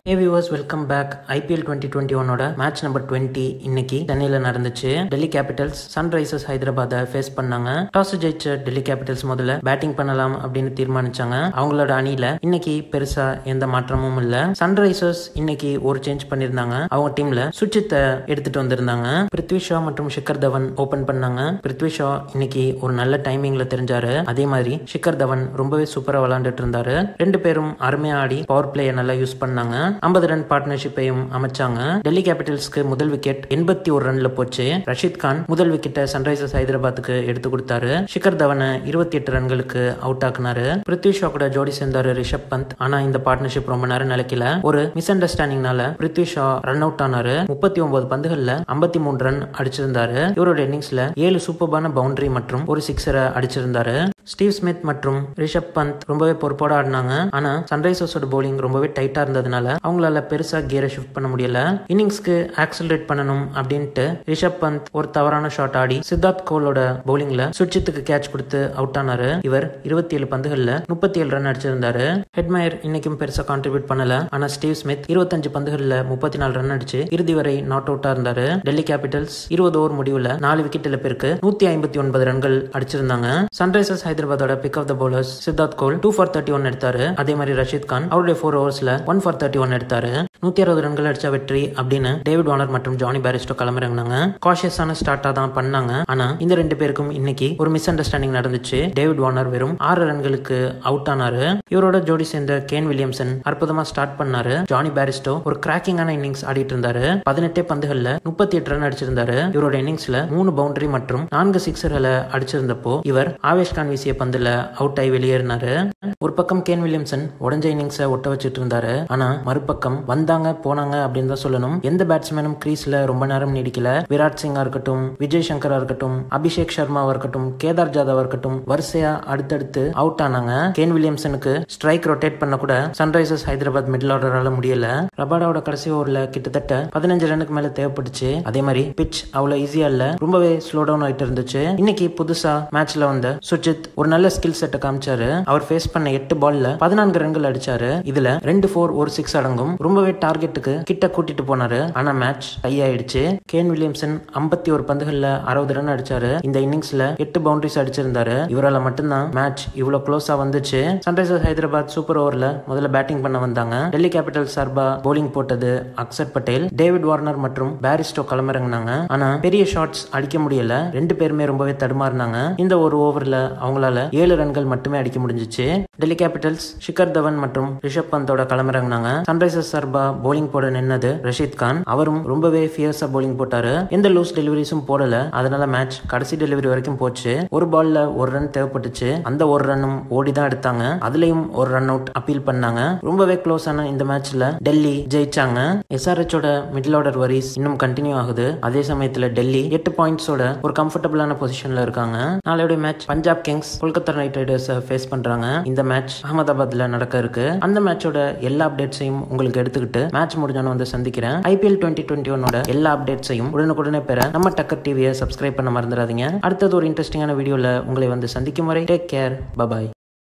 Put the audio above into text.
ஏ viewers welcome back IPL twenty twenty ஒன்னோட match number twenty இன்னைக்கு சென்னையில் நடந்துச்சு டெல்லி கேபிட்டல்ஸ் சன்ரைசர்ஸ் ஹைதராபாத்தை ஃபேஸ் பண்ணாங்க டாஸ் ஜெயிச்ச டெல்லி கேபிட்டல்ஸ் முதல்ல பேட்டிங் பண்ணலாம் அப்படின்னு தீர்மானிச்சாங்க அவங்களோட அணியில இன்னைக்கு பெருசா எந்த மாற்றமும் இல்ல சன்ரைசர்ஸ் இன்னைக்கு ஒரு சேஞ்ச் பண்ணிருந்தாங்க அவங்க டீம்ல சுச்சித்தை எடுத்துட்டு வந்திருந்தாங்க பிருத்வி ஷா மற்றும் ஷிகர் தவன் ஓபன் பண்ணாங்க பிருத்வி ஷா இன்னைக்கு ஒரு நல்ல டைமிங்ல தெரிஞ்சாரு அதே மாதிரி ஷிகர் தவன் ரொம்பவே சூப்பரா விளையாண்டுட்டு இருந்தாரு ரெண்டு பேரும் அருமையா ஆடி பவர் பிளேயை நல்லா யூஸ் பண்ணாங்க ஐம்பது ரன் பார்ட்னர்ஷிப்பையும் அமைச்சாங்க டெல்லி கேபிட்டல்ஸ்க்கு முதல் விக்கெட் எண்பத்தி ஒரு ரன்ல போச்சு ரஷீத் கான் முதல் விக்கெட்டை சன்ரைசர்ஸ் ஹைதராபாத்துக்கு எடுத்து கொடுத்தாரு ஷிகர் தவனை இருபத்தி எட்டு ரன்களுக்கு அவுட் ஆக்குனாரு பிருத்வி ஷா கூட ஜோடி சேர்ந்தாரு ரிஷப் பந்த் ஆனா இந்த பார்ட்னர்ஷிப் ரொம்ப நேரம் நிலைக்கல ஒரு மிஸ் அண்டர்ஸ்டாண்டிங்னால பிருத்வி ஷா ரன் அவுட் ஆனாரு முப்பத்தி ஒன்பது பந்துகள்ல ஐம்பத்தி மூணு ரன் அடிச்சிருந்தாரு இவரோட இன்னிங்ஸ்ல ஏழு சூப்பர்பான பவுண்டரி மற்றும் ஒரு சிக்ஸரை அடிச்சிருந்தாரு ஸ்டீவ் ஸ்மித் மற்றும் ரிஷப் பந்த் ரொம்பவே பொறுப்போட ஆடினாங்க ஆனா சன்ரைசர்ஸோட bowling ரொம்பவே டைட்டா இருந்ததுனால அவங்களால பெருசா கியரை ஷிஃப்ட் பண்ண முடியல இன்னிங்ஸ்க்கு ஆக்சலரேட் பண்ணணும் அப்படின்ட்டு ரிஷப் பந்த் ஒரு தவறான ஷாட் ஆடி சித்தார்த் கோலோட பவுலிங்ல சுட்சித்துக்கு கேட்ச் கொடுத்து அவுட் ஆனாரு இவர் இருபத்தி ஏழு பந்துகள்ல முப்பத்தி ஏழு ரன் அடிச்சிருந்தாரு ஹெட்மயர் இன்னைக்கும் பெருசா கான்ட்ரிபியூட் பண்ணல ஆனா ஸ்டீவ் ஸ்மித் இருபத்தஞ்சு பந்துகள்ல முப்பத்தி நாலு ரன் அடிச்சு இறுதி வரை நாட் அவுட்டா இருந்தாரு டெல்லி கேபிட்டல்ஸ் இருபது ஓவர் முடிவுல நாலு விக்கெட் இழப்பிற்கு நூத்தி ஐம்பத்தி ஒன்பது ரன்கள் அடிச்சிருந்தாங்க சன்ரைசர்ஸ் ஹைதராபாத்தோட pick of the bowlers Siddarth Kaul two for thirty one எடுத்தாரு அதே மாதிரி ரஷீத் கான் அவருடைய ஃபோர் ஓவர்ஸ்ல ஒன் ஃபார் தேர்ட்டி ஒன் எடுத்தாரு நூத்தி அறுபது ரன்கள் அடிச்ச வெற்றி அப்படின்னு டேவிட் வார்னர் மற்றும் ஜானி பாரிஸ்டோ கிளம்புறாங்க காஷியஸான ஸ்டார்ட்டா தான் பண்ணாங்க ஆனா இந்த ரெண்டு பேருக்கும் இன்னைக்கு ஒரு மிஸ் அண்டர்ஸ்டாண்டிங் நடந்துச்சு டேவிட் வார்னர் வெறும் ஆறு ரன்களுக்கு அவுட் ஆனாரு இவரோட ஜோடி சேர்ந்த கேன் வில்லியம்சன் அற்புதமா ஸ்டார்ட் பண்ணாரு ஜானி பாரிஸ்டோ ஒரு கிராக்கிங்கான இன்னிங்ஸ் ஆடிட்டு இருந்தாரு பதினெட்டே பந்துகள்ல முப்பத்தி எட்டு ரன் அடிச்சிருந்தாரு இவரோட இன்னிங்ஸ்ல மூணு பவுண்டரி மற்றும் நான்கு சிக்ஸர்களை அடிச்சிருந்தப்போ இவர் ஆவேஷ் கான் வீசிய பந்துல அவுட் ஆகி வெளியேறினாரு ஒரு பக்கம் கேன் வில்லியம்சன் உடஞ்ச இன்னிங்ஸை ஒட்ட வச்சிட்டு இருந்தாரு ஆனா மறுபக்கம் வந்தாங்க போனாங்க அப்படின்னு தான் சொல்லணும் எந்த பேட்ஸ்மேனும் கிரீஸ்ல ரொம்ப நேரம் நீடிக்கல விராட் சிங்கா இருக்கட்டும் விஜய் சங்கரா இருக்கட்டும் அபிஷேக் சர்மாவா இருக்கட்டும் கேதார் ஜாதவா இருக்கட்டும் வரிசையா அடுத்தடுத்து அவுட் ஆனாங்க கேன் வில்லியம்சனுக்கு ஸ்ட்ரைக் ரொட்டேட் பண்ண கூட சன்ரைசர்ஸ் ஹைதராபாத் மிடில் ஆர்டரால முடியல ரபாடாவோட கடைசி ஓவர்ல கிட்டத்தட்ட பதினஞ்சு ரன்னுக்கு மேல தேவைப்பட்டுச்சு அதே மாதிரி பிச் அவ்வளவு ஈஸியா இல்ல ரொம்பவே ஸ்லோ டவுன் ஆயிட்டு இருந்துச்சு இன்னைக்கு புதுசா மேட்ச்ல வந்த சுஜித் ஒரு நல்ல ஸ்கில் செட்டை காமிச்சாரு அவர் ஃபேஸ் பண்ண எட்டு பால்ல பதினான்கு ரன்கள் அடிச்சாரு இதுல ரெண்டு ஃபோர் ஒரு சிக்ஸ் அடங்கும் ரொம்பவே டார்கெட்டுக்கு கிட்ட கூட்டிட்டு போனாரு ஆனா மேட்ச் டை ஆயிடுச்சு கேன் வில்லியம்சன் ஐம்பத்தி ஒரு பந்துகள்ல அறுபது ரன் அடிச்சாரு இந்த இன்னிங்ஸ்ல எட்டு பவுண்டரிஸ் அடிச்சிருந்தாரு இவரால மட்டும்தான் மேட்ச் இவ்வளவு க்ளோஸா வந்துச்சு சன்ரைசர்ஸ் ஹைதராபாத் சூப்பர் ஓவர்ல முதல்ல பேட்டிங் பண்ண வந்தாங்க டெல்லி கேபிட்டல் சார்பா போலிங் போட்டது அக்சர் பட்டேல் டேவிட் வார்னர் மற்றும் பாரிஸ்டோ களமிறங்கினாங்க ஆனா பெரிய ஷாட்ஸ் அடிக்க முடியல ரெண்டு பேருமே ரொம்பவே தடுமாறினாங்க இந்த ஒரு ஓவர்ல அவங்களால ஏழு ரன்கள் மட்டுமே அடிக்க முடிஞ்சிச்சு டெல்லி கேபிட்டல்ஸ் ஷிகர் தவன் மற்றும் ரிஷப் பந்தோட களமிறங்கினாங்க சன்ரைசர்ஸ் சார்பா போலிங் போட நின்னது ரஷீத் கான் அவரும் ரொம்பவே ஃபியர்ஸா போலிங் போட்டாரு எந்த லூஸ் டெலிவரிஸும் போடல அதனால மேட்ச் கடைசி டெலிவரி வரைக்கும் போச்சு ஒரு பால்ல ஒரு ரன் தேவைப்பட்டுச்சு அந்த ஒரு ரன்னும் ஓடி தான் எடுத்தாங்க அதுலயும் ஒரு ரன் அவுட் அப்பீல் பண்ணாங்க ரொம்பவே க்ளோஸ் ஆன இந்த மேட்ச்ல டெல்லி ஜெயிச்சாங்க எஸ்ஆர்ஹெச்சோட மிடில் ஆர்டர் வரிஸ் இன்னும் கண்டினியூ ஆகுது அதே சமயத்துல டெல்லி எட்டு பாயிண்ட்ஸோட ஒரு கம்ஃபர்டபுளான பொசிஷன்ல இருக்காங்க நாளையோட match Punjab Kings Kolkata Knight Riders face பண்றாங்க இந்த மேட்ச் அகமதாபாத்ல நடக்க இருக்கு அந்த மேட்சோட எல்லா அப்டேட்ஸையும் உங்களுக்கு எடுத்துக்கிட்டு மேட்ச் முடிஞ்சோன்னு வந்து சந்திக்கிறேன் ஐபிஎல் டுவெண்ட்டி டுவெண்ட்டி ஒன்னோட எல்லா அப்டேட்ஸையும் உடனுக்குடனே பெற நம்ம டக்கர் டிவியை சப்ஸ்கிரைப் பண்ண மறந்துடாதீங்க அடுத்தது ஒரு இன்ட்ரெஸ்டிங்கான வீடியோல உங்களை வந்து சந்திக்கும் வரை டேக் கேர் பபாய்